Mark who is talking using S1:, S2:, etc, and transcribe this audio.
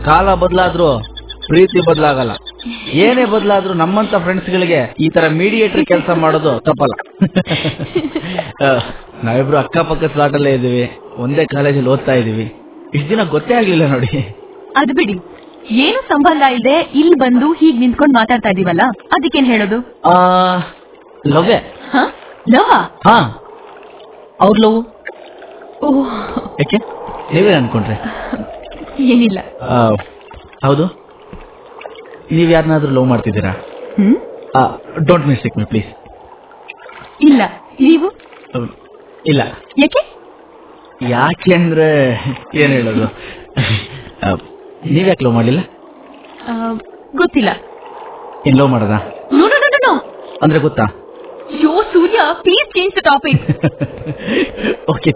S1: ಕಾಲ ಬದಲಾದ್ರೂ ಪ್ರೀತಿ ಬದಲಾಗಲ್ಲ ಏನೇ ಬದಲಾದ್ರೂ ನಮ್ಮಂತ ಫ್ರೆಂಡ್ಸ್ಗಳಿಗೆ ಈ ತರ ಮೀಡಿಯೇಟರ್ ಕೆಲಸ ಮಾಡೋದು ತಪ್ಪಲ್ಲ ಆ, ನಾವಿಬ್ರು ಅಕ್ಕಪಕ್ಕ ಫ್ಲಾಟ್ ಅಲ್ಲೇ ಇದೀವಿ ಒಂದೇ ಕಾಲೇಜಲ್ಲಿ ಓದ್ತಾ ಇದೀವಿ ಇಷ್ಟ ದಿನ ಗೊತ್ತೇ ಆಗ್ಲಿಲ್ಲ ನೋಡಿ
S2: ಅದು ಬಿಡಿ ಏನು ಸಂಬಂಧ ಇಲ್ಲದೆ ಇಲ್ಲಿ ಬಂದು ಹೀಗ್ ನಿಂತ್ಕೊಂಡು ಮಾತಾಡ್ತಾ ಇದೀವಲ್ಲ ಅದಕ್ಕೇನ್ ಹೇಳೋದು
S1: ಆ ಲವ್ವೆ
S2: ಹ? ಲವ್ವಾ?
S1: ಹಾ ಅವ್ರ ಲವ್
S2: ಓಹ್
S1: ಯಾಕೆ ನೀವೇ ಅನ್ಕೊಂಡ್ರೆ
S2: ಏನಿಲ್ಲ
S1: ಆ, ಹೌದು ನೀವ್ ಯಾರನ್ನಾದ್ರೂ ಲವ್ ಮಾಡ್ತಿದ್ದೀರಾ
S2: hmm
S1: don't mistake me please
S2: ಇಲ್ಲ ನೀವು
S1: ಇಲ್ಲ
S2: ಯಾಕೆ
S1: ಯಾಕೆ ಅಂದ್ರೆ ಏನ್ ಹೇಳೋದು ನೀವ್ಯಾಕೆ ಲವ್ ಮಾಡಲಿಲ್ಲ
S2: ಆ, ಗೊತ್ತಿಲ್ಲ
S1: ಏನ್ ಲವ್ ಮಾಡದ
S2: ನೋ ನೋ ನೋ ನೋ
S1: ಅಂದ್ರೆ ಗೊತ್ತಾ
S2: ಯೋ Surya please change the topic
S1: okay